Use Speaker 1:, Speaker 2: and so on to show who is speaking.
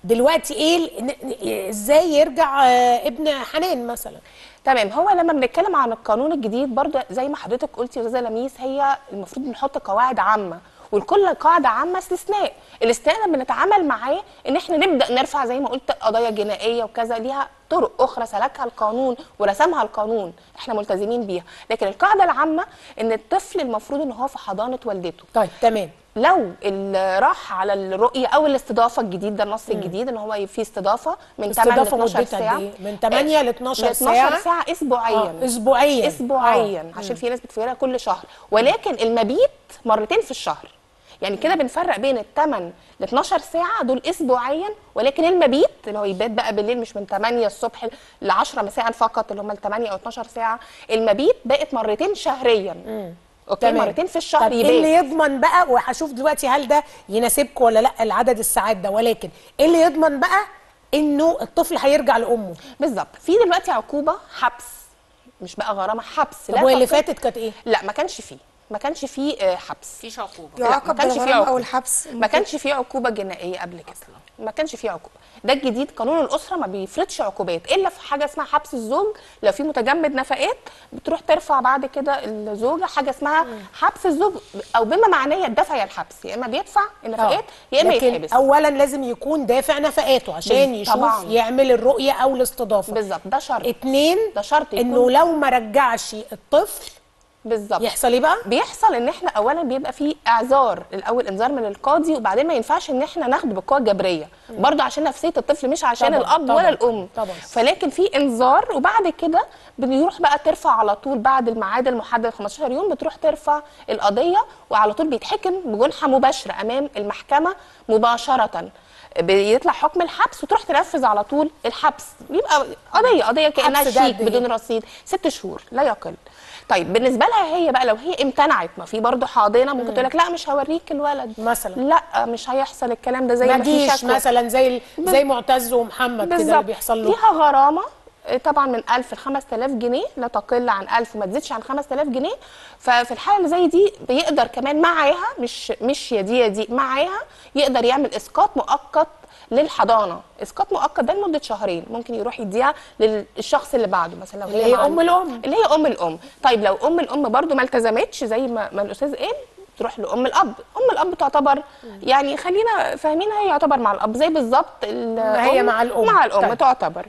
Speaker 1: دلوقتي ايه ال- ن- ازاي يرجع آه، ابن حنان مثلا
Speaker 2: تمام هو لما بنتكلم عن القانون الجديد برضو زي ما حضرتك قلتي يا استاذه لميس هي المفروض نحط قواعد عامه ولكل قاعده عامه استثناء الاستثناء اللي بنتعامل معاه ان احنا نبدا نرفع زي ما قلت قضايا جنائيه وكذا ليها طرق اخرى سلكها القانون ورسمها القانون احنا ملتزمين بيها لكن القاعده العامه ان الطفل المفروض ان هو في حضانه والدته
Speaker 1: طيب تمام
Speaker 2: لو اللي راح على الرؤيه او الاستضافه الجديد ده النص الجديد ان هو في استضافه من 8 ل
Speaker 1: استضافه
Speaker 2: 12
Speaker 1: مدتها
Speaker 2: ساعه
Speaker 1: قد ايه من 8 ل 12
Speaker 2: ل 12
Speaker 1: ساعه
Speaker 2: ساعه اسبوعيا
Speaker 1: آه، اسبوعيا
Speaker 2: اسبوعيا
Speaker 1: آه.
Speaker 2: عشان في ناس بتفكرها كل شهر ولكن المبيت مرتين في الشهر يعني كده بنفرق بين ال 8 ل 12 ساعه دول اسبوعيا ولكن المبيت اللي هو يبات بقى بالليل مش من 8 الصبح ل 10 مساء فقط اللي هم ال 8 او 12 ساعه المبيت بقت مرتين شهريا اوكي
Speaker 1: تمام.
Speaker 2: مرتين في الشهر
Speaker 1: طب ايه
Speaker 2: يبات
Speaker 1: اللي يضمن بقى وهشوف دلوقتي هل ده يناسبكم ولا لا العدد الساعات ده ولكن ايه اللي يضمن بقى انه الطفل هيرجع لامه
Speaker 2: بالظبط في دلوقتي عقوبه حبس مش بقى غرامه حبس
Speaker 1: طب واللي
Speaker 2: تقل-
Speaker 1: فاتت كانت ايه
Speaker 2: لا ما كانش فيه ما كانش فيه آه، حبس
Speaker 3: مفيش عقوبه
Speaker 2: لا، ما
Speaker 4: يعاقب
Speaker 2: كانش فيه
Speaker 4: بالغرامه او
Speaker 2: عقوبة.
Speaker 4: الحبس
Speaker 2: ما كانش فيه عقوبه جنائيه قبل كده ما كانش فيه عقوبه ده الجديد قانون الاسره ما بيفرضش عقوبات الا في حاجه اسمها حبس الزوج لو في متجمد نفقات بتروح ترفع بعد كده الزوجه حاجه اسمها حبس الزوج او بما معناه الدفع يا الحبس يا اما بيدفع النفقات يا اما
Speaker 1: لكن
Speaker 2: يتحبس
Speaker 1: اولا لازم يكون دافع نفقاته عشان
Speaker 2: بال-
Speaker 1: يشوف
Speaker 2: طبعاً.
Speaker 1: يعمل الرؤيه او الاستضافه
Speaker 2: بالظبط ده شرط
Speaker 1: اتنين
Speaker 2: ده شرط يكون-
Speaker 1: انه لو ما رجعش الطفل
Speaker 2: بالظبط
Speaker 1: يحصل ايه بقى
Speaker 2: بيحصل ان احنا اولا بيبقى فيه اعذار الاول انذار من القاضي وبعدين ما ينفعش ان احنا ناخده بالقوه الجبريه برضه عشان نفسيه الطفل مش عشان
Speaker 1: طبعاً،
Speaker 2: الاب
Speaker 1: طبعاً،
Speaker 2: ولا الام
Speaker 1: طبعاً.
Speaker 2: فلكن في انذار وبعد كده بيروح بقى ترفع على طول بعد الميعاد المحدد 15 يوم بتروح ترفع القضيه وعلى طول بيتحكم بجنحه مباشره امام المحكمه مباشره بيطلع حكم الحبس وتروح تنفذ على طول الحبس بيبقى قضيه قضيه كانها
Speaker 1: حبس ده
Speaker 2: شيك
Speaker 1: قد إيه؟
Speaker 2: بدون رصيد ست شهور لا يقل طيب بالنسبه لها هي بقى لو هي امتنعت ما في برضه حاضنه ممكن تقول لك لا مش هوريك الولد
Speaker 1: مثلا.
Speaker 2: لا مش هيحصل الكلام ده زي
Speaker 1: ما
Speaker 2: ما في
Speaker 1: جيش
Speaker 2: شكوى
Speaker 1: مثلا زي ال- زي معتز ومحمد كده اللي
Speaker 2: بالظبط
Speaker 1: بيحصل له
Speaker 2: ليها غرامه آه، طبعا من 1000 ل 5000 جنيه لا تقل عن 1000 وما تزيدش عن 5000 جنيه ففي الحاله اللي زي دي بيقدر كمان معاها مش مش يا دي يا دي معاها يقدر يعمل اسقاط مؤقت للحضانه اسقاط مؤقت ده لمده شهرين ممكن يروح يديها للشخص اللي بعده مثلا لو
Speaker 1: اللي هي
Speaker 2: مع-
Speaker 1: أم الأم.
Speaker 2: اللي هي ام الام طيب لو ام الام برضو ما التزمتش زي ما, ما الاستاذ قال تروح لام الاب ام الاب تعتبر يعني خلينا فاهمين هي يعتبر مع الاب زي بالظبط ال-
Speaker 1: ما هي
Speaker 2: أم-
Speaker 1: مع الأم.
Speaker 2: مع الام
Speaker 1: طيب.
Speaker 2: تعتبر